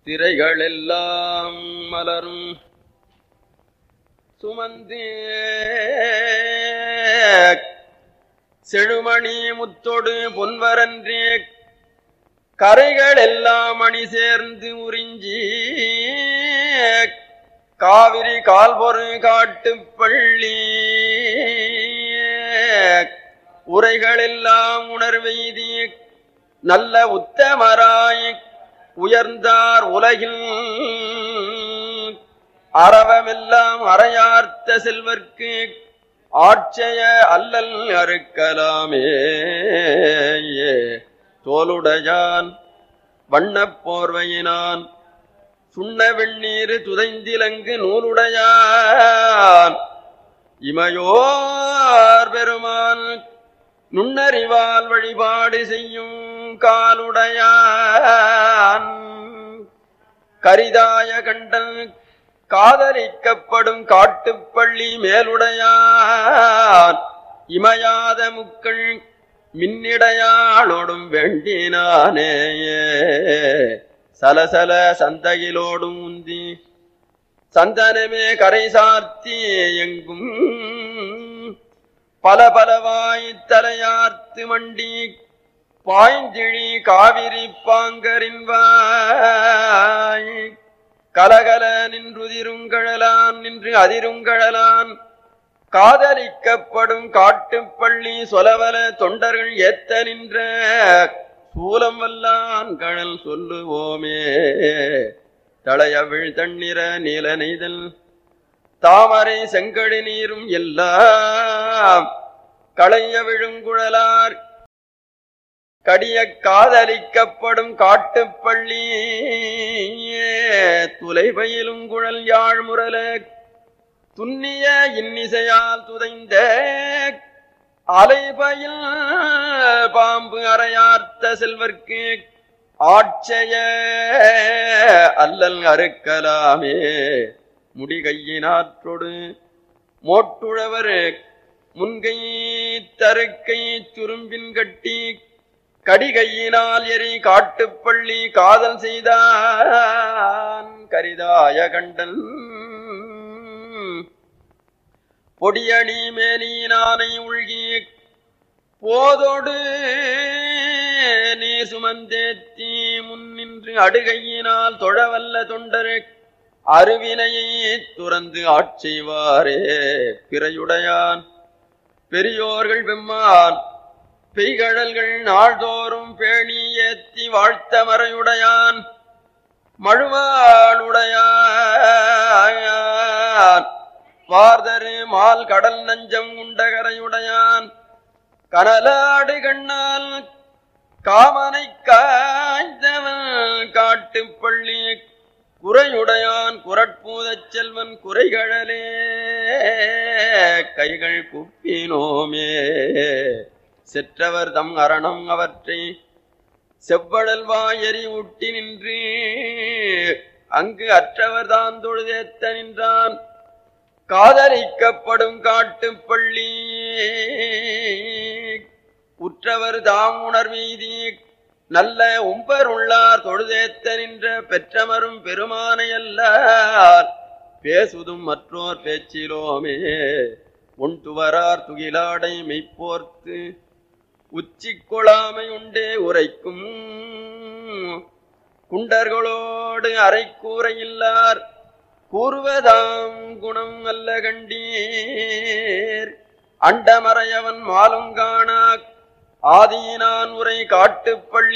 திரைகளெல்லாம் மலரும் சுமந்தே செழுமணி முத்தொடு பொன்வரன்றே கரைகள் எல்லாம் அணி சேர்ந்து உறிஞ்சி காவிரி கால்பொரு காட்டுப் பள்ளி உரைகளெல்லாம் உணர்வெய்தி நல்ல உத்தமராய் உயர்ந்தார் உலகில் அறவமெல்லாம் அறையார்த்த செல்வர்க்கு ஆட்சய அல்லல் அறுக்கலாமே தோலுடையான் வண்ணப் போர்வையினான் சுண்ண வெண்ணீர் துதைந்திலங்கு நூலுடையான் இமையோர் பெருமான் நுண்ணறிவால் வழிபாடு செய்யும் காலுடையான் கரிதாய கண்டன் காதலிக்கப்படும் காட்டுப்பள்ளி மேலுடையான் இமையாத முக்கள் மின்னிடையாளோடும் வேண்டினானேயே சலசல சந்தையிலோடும் உந்தி சந்தனமே கரை சார்த்தி எங்கும் பல பலவாய் தலையார்த்து மண்டி பாய்ந்திழி காவிரி பாங்கரின் வாய் கலகல நின்றுதிருங்கழலான் நின்று அதிருங்கழலான் காதலிக்கப்படும் காட்டுப்பள்ளி சொலவல தொண்டர்கள் ஏத்த நின்ற சூலம் வல்லான் கழல் சொல்லுவோமே தளையவிழ் தண்ணீர நீல நெய்தல் தாமரை செங்கடி நீரும் எல்லாம் களைய விழுங்குழலார் கடிய காதலிக்கப்படும் காட்டுப்பள்ளி துலைபயிலும் குழல் யாழ் முரல துன்னிய இன்னிசையால் துதைந்த அலைபயில் பாம்பு அறையார்த்த செல்வர்க்கு ஆட்சய அல்லல் அறுக்கலாமே முடிகையினாற்றொடு மோட்டுழவர் முன்கை தருக்கை சுரும்பின் கட்டி கடிகையினால் எரி காட்டுப்பள்ளி காதல் செய்தான் கரிதாய கண்டன் பொடியணி மேனியினானை உள்கி போதோடு நீ சுமந்தேத்தி முன்னின்று அடுகையினால் தொழவல்ல தொண்டரு அருவினையை துறந்து ஆட்சிவாரே பிறையுடையான் பெரியோர்கள் வெம்மான் பெய்கழல்கள் நாள்தோறும் பேணி ஏத்தி வாழ்த்த மறையுடையான் மழுவாளுடையான் வார்தரு மால் கடல் நஞ்சம் உண்டகரையுடையான் கனலாடு கண்ணால் காமனை காய்ந்தவன் காட்டுப்பள்ளி குறையுடையான் குரட்பூதச் செல்வன் குறைகழலே கைகள் குப்பினோமே செற்றவர் தம் அரணம் அவற்றை செவ்வழல் வாயறி ஊட்டி நின்று அங்கு அற்றவர் தான் தொழுதேத்த நின்றான் காதலிக்கப்படும் காட்டுப்பள்ளி உற்றவர் தாம் உணர்வீதி நல்ல உம்பர் உள்ளார் தொழுதேத்த நின்ற பெற்றமரும் பெருமானையல்லார் பேசுதும் மற்றோர் பேச்சிலோமே உண்டுவரார் துகிலாடை மெய்ப்போர்த்து உச்சி கொளாமை உண்டே உரைக்கும் குண்டர்களோடு அரைக்கூரையில்லார் கூறுவதாம் குணம் அல்ல கண்டீர் அண்டமறையவன் மாலுங்கானாக் ஆதியினான் உரை காட்டுப்பள்ளி